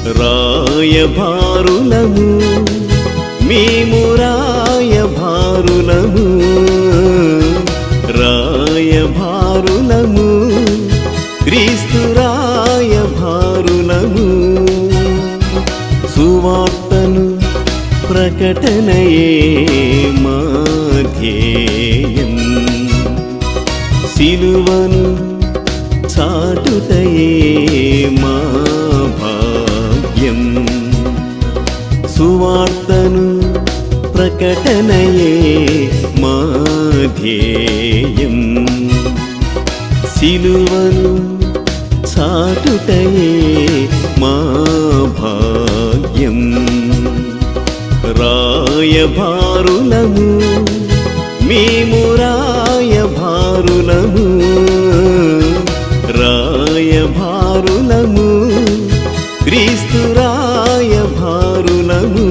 రాయభారులము మేము రాయభారులము రాయభారులము క్రీస్తు రాయభారులము సువార్తను ప్రకటనయే మాధ్యేయం సిలువను చాటుటయే మా భాగ్యం సువార్తను ప్రకటనయే మా ధ్యేయం సిలువను చాటుటయే మా భాగ్యం రాయభారులము మేము రాయభారులము రాయభారులము క్రీస్తు రాయభారులము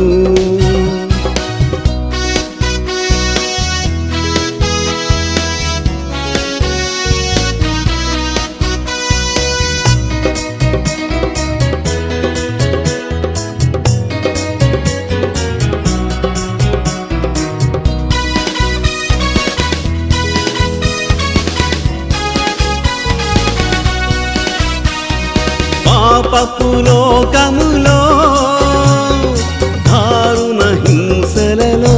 పాపపు లోకములో దారుణ హింసలలో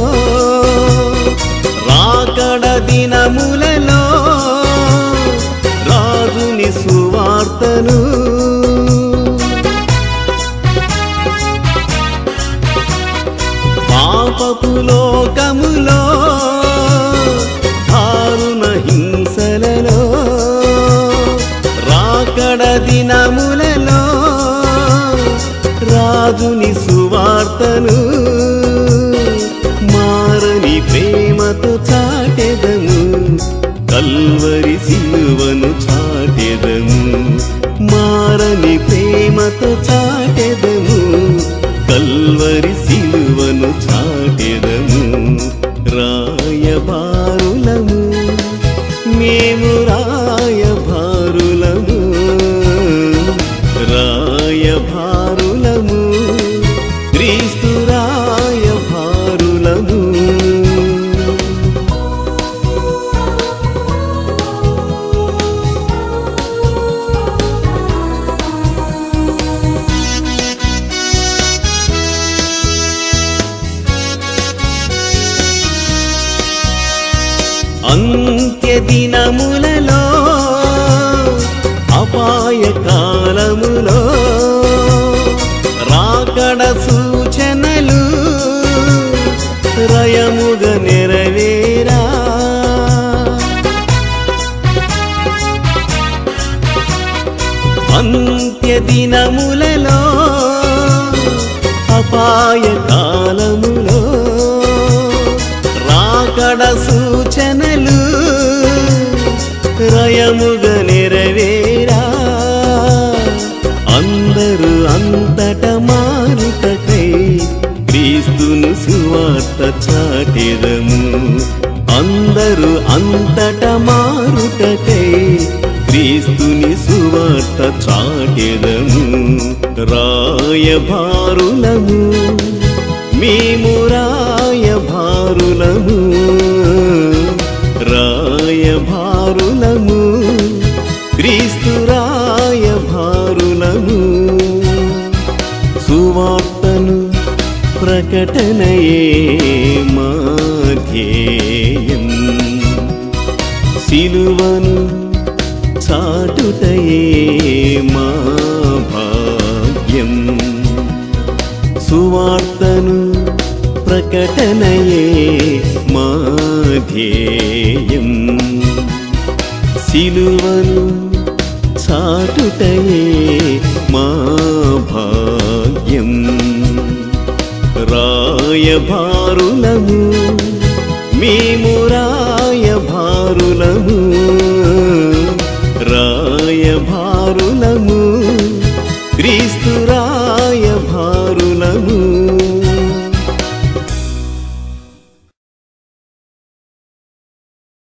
రాకడ దినములలో రాజుని సువార్తను పాపపు లోకములో దారుణ హింసలలో రాకడ దినములలో రాజుని సువార్తను మారని ప్రేమతో చాటెదము కల్వరి సిలువను చాటెదము మారని ప్రేమతో చాటెదము కల్వరి సిలువను చాటెదము రాయబారులము మేము రాయభారులము రాయభారులము క్రీస్తు రాయభారులము అంత్య దినములలో అపాయ కాలములో రాకడ సూచనలు రయముగ నెరవేరా అంత్య దినములలో అపాయ కాలములో రాకడ సూచనలు రయముగ నెరవేరా అందరూ అంతట మారుటకై క్రీస్తును సువార్త చాటెదము అందరూ అంతట మారుటకై క్రీస్తుని సువార్త చాటెదము రాయభారులము మేము రాయభారులము రాయభారులము క్రీస్తు రాయభారులము సువార్తను ప్రకటనయే మాధ్యేయం సిలువను చాటుటయే మా భాగ్యం సువార్తను ప్రకటనయే మా ధ్యేయం సిలువను చాటుటయే మా భాగ్యం రాయభారులము మేము రాయభారులము